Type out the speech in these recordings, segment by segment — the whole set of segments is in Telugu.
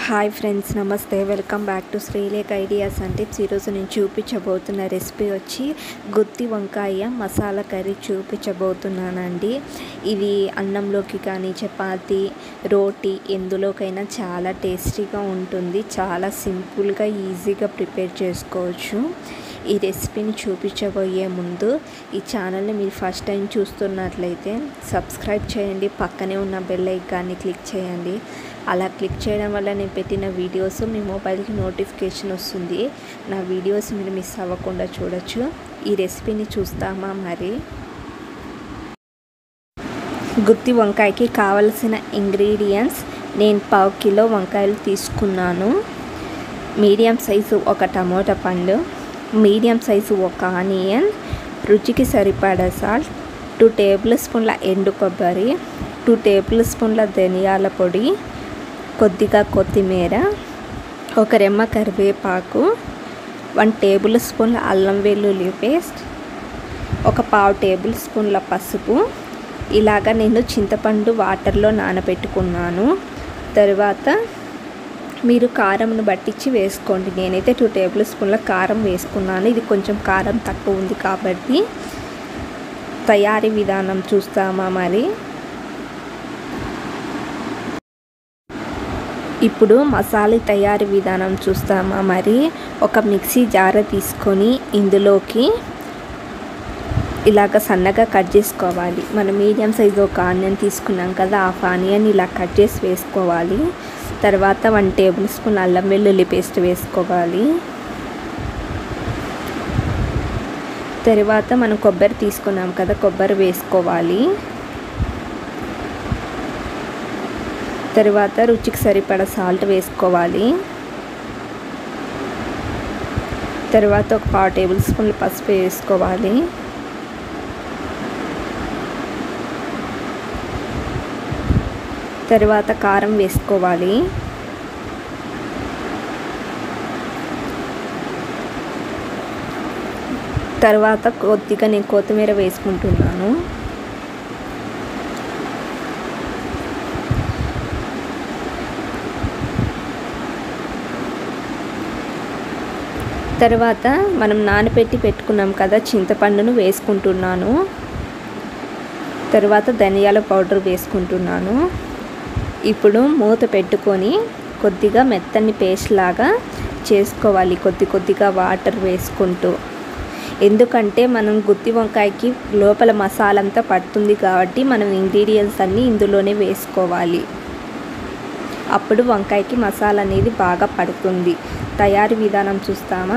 hi friends namaste welcome back to Sreelekha ideas and tips ఈరోజు నేను చూపించబోతున్న రెసిపీ వచ్చి గుత్తి వంకాయ మసాలా కర్రీ చూపించబోతున్నానండి ఇది అన్నంలోకి కానీ చపాతి రోటీ ఎందులోకైనా చాలా టేస్టీగా ఉంటుంది చాలా సింపుల్గా ఈజీగా ప్రిపేర్ చేసుకోవచ్చు ఈ రెసిపీని చూపించబోయే ముందు ఈ ఛానల్ని మీరు ఫస్ట్ టైం చూస్తున్నట్లయితే సబ్స్క్రైబ్ చేయండి పక్కనే ఉన్న బెల్ ఐకాన్ని క్లిక్ చేయండి అలా క్లిక్ చేయడం వల్ల నేను పెట్టిన వీడియోస్ మీ మొబైల్కి నోటిఫికేషన్ వస్తుంది నా వీడియోస్ మీరు మిస్ అవ్వకుండా చూడొచ్చు ఈ రెసిపీని చూస్తామా మరి గుత్తి వంకాయకి కావలసిన ఇంగ్రీడియంట్స్ నేను పావు కిలో వంకాయలు తీసుకున్నాను మీడియం సైజు ఒక టమోటా పండు మీడియం సైజు ఒక ఆనియన్ రుచికి సరిపడా సాల్ట్ టూ టేబుల్ స్పూన్ల ఎండు కొబ్బరి టూ టేబుల్ స్పూన్ల ధనియాల పొడి కొద్దిగా కొత్తిమీర ఒక రెమ్మ కరివేపాకు వన్ టేబుల్ స్పూన్ల అల్లం వెల్లుల్లి పేస్ట్ ఒక పావు టేబుల్ స్పూన్ల పసుపు ఇలాగ నేను చింతపండు వాటర్లో నానబెట్టుకున్నాను తర్వాత మీరు కారంను బట్టించి వేసుకోండి నేనైతే టూ టేబుల్ స్పూన్ల కారం వేసుకున్నాను ఇది కొంచెం కారం తక్కువ ఉంది కాబట్టి తయారీ విధానం చూస్తామా మరి ఇప్పుడు మసాలా తయారీ విధానం చూస్తామా మరి ఒక మిక్సీ జార తీసుకొని ఇందులోకి ఇలాగ సన్నగా కట్ చేసుకోవాలి మనం మీడియం సైజు ఒక ఆనియన్ తీసుకున్నాం కదా హాఫ్ ఆనియన్ ఇలా కట్ చేసి వేసుకోవాలి తర్వాత వన్ టేబుల్ స్పూన్ అల్లం వెల్లుల్లి పేస్ట్ వేసుకోవాలి తర్వాత మనం కొబ్బరి తీసుకున్నాం కదా కొబ్బరి వేసుకోవాలి తర్వాత రుచికి సరిపడా సాల్ట్ వేసుకోవాలి తర్వాత ఒక పావు టేబుల్ స్పూన్లు పసుపు వేసుకోవాలి తర్వాత కారం వేసుకోవాలి తర్వాత కొద్దిగా నేను కొత్తిమీర వేసుకుంటున్నాను తర్వాత మనం నానబెట్టి పెట్టుకున్నాం కదా చింతపండును వేసుకుంటున్నాను తర్వాత ధనియాల పౌడర్ వేసుకుంటున్నాను ఇప్పుడు మూత పెట్టుకొని కొద్దిగా మెత్తని పేస్ట్ లాగా చేసుకోవాలి కొద్ది కొద్దిగా వాటర్ వేసుకుంటూ ఎందుకంటే మనం గుత్తి వంకాయకి లోపల మసాలా అంతా పడుతుంది కాబట్టి మనం ఇంగ్రీడియంట్స్ అన్నీ ఇందులోనే వేసుకోవాలి అప్పుడు వంకాయకి మసాలా అనేది బాగా పడుతుంది తయారీ విధానం చూస్తామా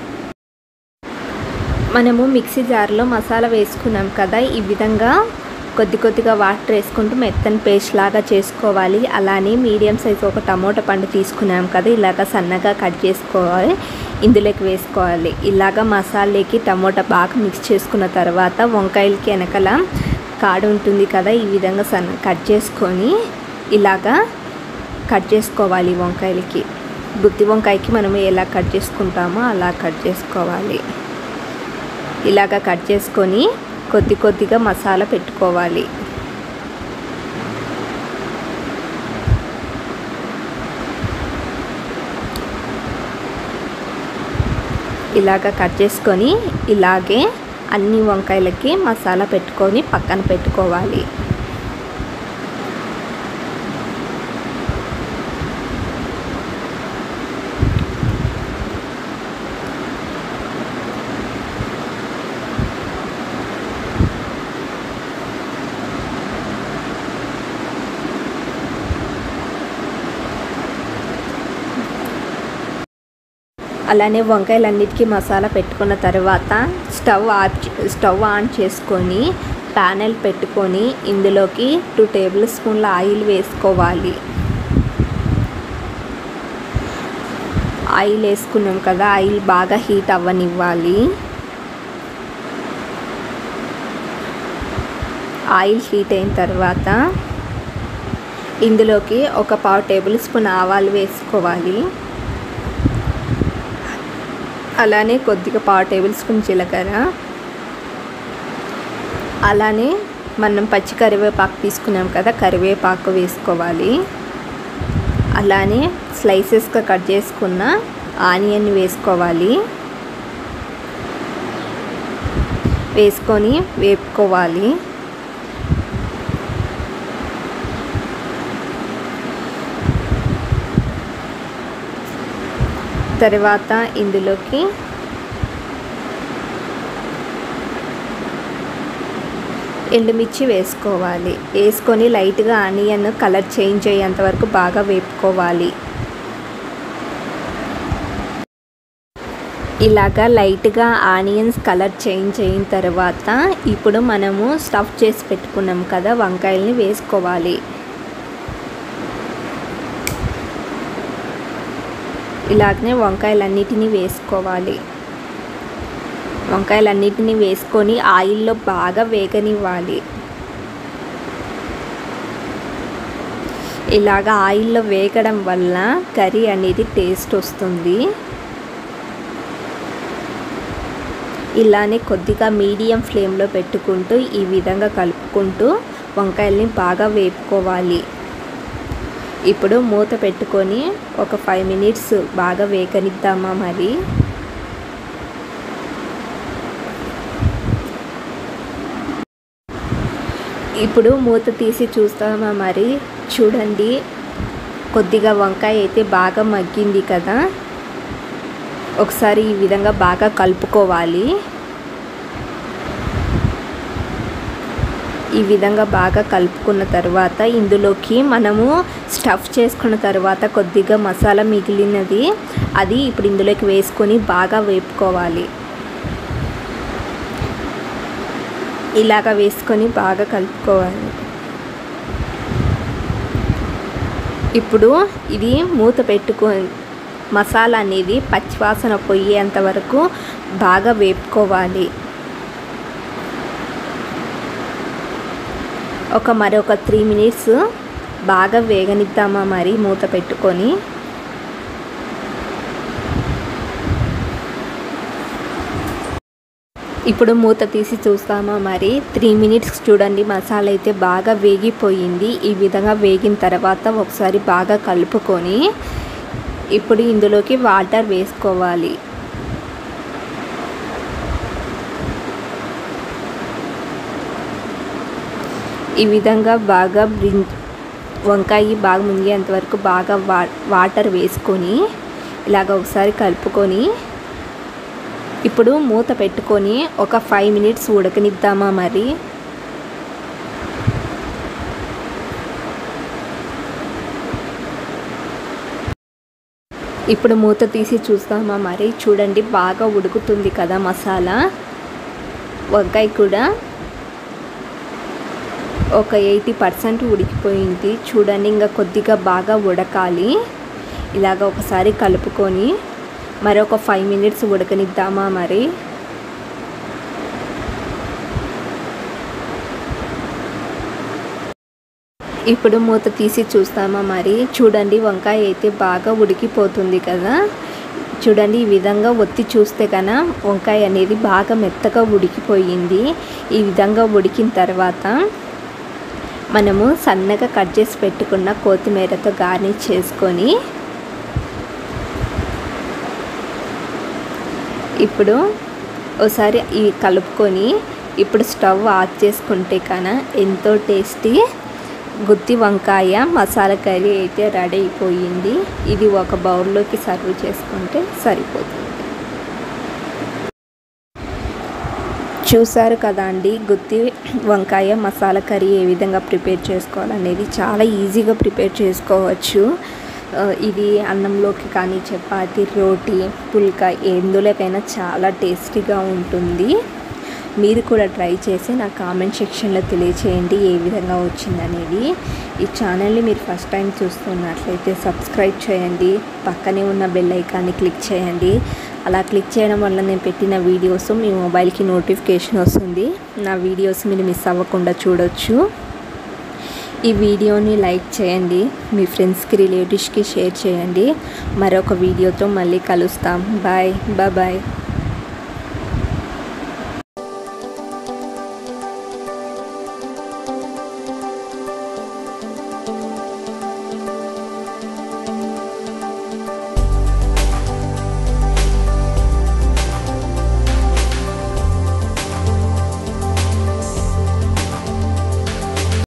మనము మిక్సీ జార్లో మసాలా వేసుకున్నాం కదా ఈ విధంగా కొద్ది కొద్దిగా వాటర్ వేసుకుంటూ మెత్తని పేస్ట్ లాగా చేసుకోవాలి అలానే మీడియం సైజ్ ఒక టమోటా పండు తీసుకున్నాం కదా ఇలాగ సన్నగా కట్ చేసుకోవాలి ఇందులోకి వేసుకోవాలి ఇలాగ మసాలాకి టమోటా బాగా మిక్స్ చేసుకున్న తర్వాత వంకాయలకి వెనకల కాడు ఉంటుంది కదా ఈ విధంగా సన్న కట్ చేసుకొని ఇలాగా కట్ చేసుకోవాలి వంకాయలకి గుత్తి వంకాయకి మనం ఎలా కట్ చేసుకుంటామో అలా కట్ చేసుకోవాలి ఇలాగ కట్ చేసుకొని కొద్ది కొద్దిగా మసాలా పెట్టుకోవాలి ఇలాగ కట్ చేసుకొని ఇలాగే అన్ని వంకాయలకి మసాలా పెట్టుకొని పక్కన పెట్టుకోవాలి అలానే వంకాయలన్నిటికీ మసాలా పెట్టుకున్న తర్వాత స్టవ్ ఆఫ్ స్టవ్ ఆన్ చేసుకొని ప్యానెల్ పెట్టుకొని ఇందులోకి టూ టేబుల్ స్పూన్ల ఆయిల్ వేసుకోవాలి ఆయిల్ వేసుకున్నాం కదా ఆయిల్ బాగా హీట్ అవ్వనివ్వాలి ఆయిల్ హీట్ అయిన తర్వాత ఇందులోకి ఒక పావు టేబుల్ స్పూన్ ఆవాలు వేసుకోవాలి అలానే కొద్దిగా పావు టేబుల్ స్పూన్ జీలకర్ర అలానే మనం పచ్చి కరివేపాకు తీసుకున్నాం కదా కరివేపాకు వేసుకోవాలి అలానే స్లైసెస్గా కట్ చేసుకున్న ఆనియన్ వేసుకోవాలి వేసుకొని వేపుకోవాలి తర్వాత ఇందులోకి ఎండుమిర్చి వేసుకోవాలి వేసుకొని లైట్గా ఆనియన్ కలర్ చేంజ్ అయ్యేంత వరకు బాగా వేపుకోవాలి ఇలాగా లైట్గా ఆనియన్స్ కలర్ చేంజ్ అయిన తర్వాత ఇప్పుడు మనము స్టఫ్ చేసి పెట్టుకున్నాం కదా వంకాయల్ని వేసుకోవాలి ఇలాగనే వంకాయలన్నిటినీ వేసుకోవాలి వంకాయలన్నిటినీ వేసుకొని ఆయిల్లో బాగా వేగనివ్వాలి ఇలాగ ఆయిల్లో వేగడం వల్ల కర్రీ అనేది టేస్ట్ వస్తుంది ఇలానే కొద్దిగా మీడియం ఫ్లేమ్లో పెట్టుకుంటూ ఈ విధంగా కలుపుకుంటూ వంకాయల్ని బాగా వేపుకోవాలి ఇప్పుడు మూత పెట్టుకొని ఒక ఫైవ్ మినిట్స్ బాగా వేగనిద్దామా మరి ఇప్పుడు మూత తీసి చూస్తామా మరి చూడండి కొద్దిగా వంకాయ అయితే బాగా మగ్గింది కదా ఒకసారి ఈ విధంగా బాగా కలుపుకోవాలి ఈ విధంగా బాగా కలుపుకున్న తర్వాత ఇందులోకి మనము స్టఫ్ చేసుకున్న తర్వాత కొద్దిగా మసాలా మిగిలినది అది ఇప్పుడు ఇందులోకి వేసుకొని బాగా వేపుకోవాలి ఇలాగ వేసుకొని బాగా కలుపుకోవాలి ఇప్పుడు ఇది మూత పెట్టుకొని మసాలా అనేది పచ్చివాసన పోయేంత వరకు బాగా వేపుకోవాలి ఒక మరొక త్రీ మినిట్స్ బాగా వేగనిద్దామా మరి మూత పెట్టుకొని ఇప్పుడు మూత తీసి చూస్తామా మరి త్రీ మినిట్స్ చూడండి మసాలా అయితే బాగా వేగిపోయింది ఈ విధంగా వేగిన తర్వాత ఒకసారి బాగా కలుపుకొని ఇప్పుడు ఇందులోకి వాటర్ వేసుకోవాలి ఈ విధంగా బాగా బ్రిన్ వంకాయ బాగా మునిగేంత వరకు బాగా వా వాటర్ వేసుకొని ఇలాగ ఒకసారి కలుపుకొని ఇప్పుడు మూత పెట్టుకొని ఒక ఫైవ్ మినిట్స్ ఉడకనిద్దామా మరి ఇప్పుడు మూత తీసి చూస్తామా మరి చూడండి బాగా ఉడుకుతుంది కదా మసాలా వంకాయ కూడా ఒక ఎయిటీ పర్సెంట్ ఉడికిపోయింది చూడండి ఇంకా కొద్దిగా బాగా ఉడకాలి ఇలాగ ఒకసారి కలుపుకొని మరొక ఫైవ్ మినిట్స్ ఉడకనిద్దామా మరి ఇప్పుడు మూత తీసి చూస్తామా మరి చూడండి వంకాయ అయితే బాగా ఉడికిపోతుంది కదా చూడండి ఈ విధంగా ఒత్తి చూస్తే కన వంకాయ అనేది బాగా మెత్తగా ఉడికిపోయింది ఈ విధంగా ఉడికిన తర్వాత మనము సన్నగా కట్ చేసి పెట్టుకున్న కొత్తిమీరతో గార్నిష్ చేసుకొని ఇప్పుడు ఒకసారి ఇవి కలుపుకొని ఇప్పుడు స్టవ్ ఆఫ్ చేసుకుంటే కన ఎంతో టేస్టీ గుత్తి వంకాయ మసాలా కర్రీ అయితే రెడీ అయిపోయింది ఇది ఒక బౌల్లోకి సర్వ్ చేసుకుంటే సరిపోతుంది చూసారు కదా అండి గుత్తి వంకాయ మసాలా కర్రీ ఏ విధంగా ప్రిపేర్ చేసుకోవాలనేది చాలా ఈజీగా ప్రిపేర్ చేసుకోవచ్చు ఇది అన్నంలోకి కానీ చపాతి రోటీ పుల్కా ఎందులోకైనా చాలా టేస్టీగా ఉంటుంది మీరు కూడా ట్రై చేసి నా కామెంట్ సెక్షన్లో తెలియచేయండి ఏ విధంగా వచ్చిందనేది ఈ ఛానల్ని మీరు ఫస్ట్ టైం చూస్తున్నట్లయితే సబ్స్క్రైబ్ చేయండి పక్కనే ఉన్న బెల్ ఐకాన్ని క్లిక్ చేయండి అలా క్లిక్ చేయడం వల్ల నేను పెట్టిన వీడియోస్ మీ మొబైల్కి నోటిఫికేషన్ వస్తుంది నా వీడియోస్ మీరు మిస్ అవ్వకుండా చూడొచ్చు ఈ వీడియోని లైక్ చేయండి మీ ఫ్రెండ్స్కి రిలేటివ్స్కి షేర్ చేయండి మరొక వీడియోతో మళ్ళీ కలుస్తాం బాయ్ బాయ్